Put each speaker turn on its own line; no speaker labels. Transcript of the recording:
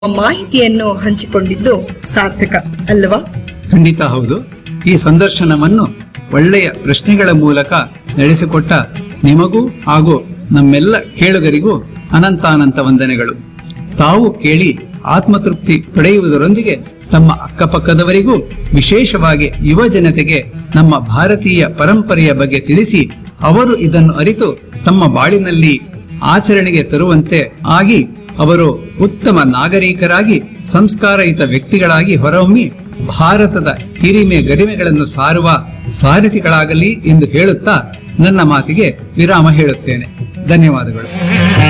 ಮಾಹಿತಿಯನ್ನು ಹಂಚಿಕೊಂಡಿದ್ದು ಸಾರ್ಥಕ ಅಲ್ವಾ
ಖಂಡಿತ ಹೌದು ಈ ಸಂದರ್ಶನವನ್ನು ಒಳ್ಳೆಯ ಪ್ರಶ್ನೆಗಳ ಮೂಲಕ ನಡೆಸಿಕೊಟ್ಟ ನಿಮಗೂ ಹಾಗೂ ನಮ್ಮೆಲ್ಲ ಕೇಳುಗರಿಗೂ ಅನಂತಾನಂತ ವಂದನೆಗಳು ತಾವು ಕೇಳಿ ಆತ್ಮತೃಪ್ತಿ ಪಡೆಯುವುದರೊಂದಿಗೆ ತಮ್ಮ ಅಕ್ಕಪಕ್ಕದವರಿಗೂ ವಿಶೇಷವಾಗಿ ಯುವ ಜನತೆಗೆ ನಮ್ಮ ಭಾರತೀಯ ಪರಂಪರೆಯ ಬಗ್ಗೆ ತಿಳಿಸಿ ಅವರು ಇದನ್ನು ಅರಿತು ತಮ್ಮ ಬಾಳಿನಲ್ಲಿ ಆಚರಣೆಗೆ ತರುವಂತೆ ಆಗಿ ಅವರು ಉತ್ತಮ ನಾಗರಿಕರಾಗಿ ಸಂಸ್ಕಾರಯುತ ವ್ಯಕ್ತಿಗಳಾಗಿ ಹೊರಹೊಮ್ಮಿ ಭಾರತದ ಹಿರಿಮೆ ಗರಿಮೆಗಳನ್ನು ಸಾರುವ ಸಾರಥಿಗಳಾಗಲಿ ಎಂದು ಹೇಳುತ್ತಾ ನನ್ನ ಮಾತಿಗೆ ವಿರಾಮ ಹೇಳುತ್ತೇನೆ ಧನ್ಯವಾದಗಳು